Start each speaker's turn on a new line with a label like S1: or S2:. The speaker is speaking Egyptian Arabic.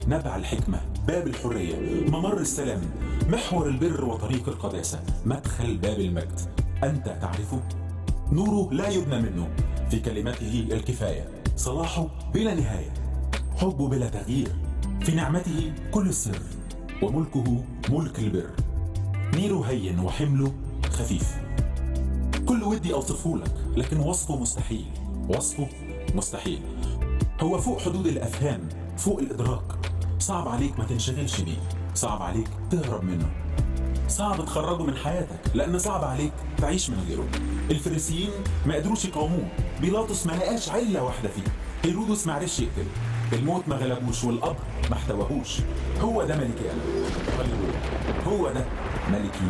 S1: نبع الحكمة باب الحرية ممر السلام محور البر وطريق القداسة مدخل باب المجد أنت تعرفه؟ نوره لا يبنى منه في كلمته الكفاية صلاحه بلا نهاية حبه بلا تغيير في نعمته كل السر وملكه ملك البر نيره هين وحمله خفيف كل ودي أوصفه لك لكن وصفه مستحيل وصفه مستحيل هو فوق حدود الأفهام فوق الإدراك صعب عليك ما تنشغلش بيه صعب عليك تهرب منه صعب تخرجه من حياتك لأن صعب عليك تعيش من غيره الفريسيين ما قدروش يقاوموه بيلاطس ما لقاش علة واحدة فيه هيرودس ما عرفش يقتله الموت ما غلبوش والقبر ما احتواهوش هو ده ملكي أنا هللويا هو ده ملكي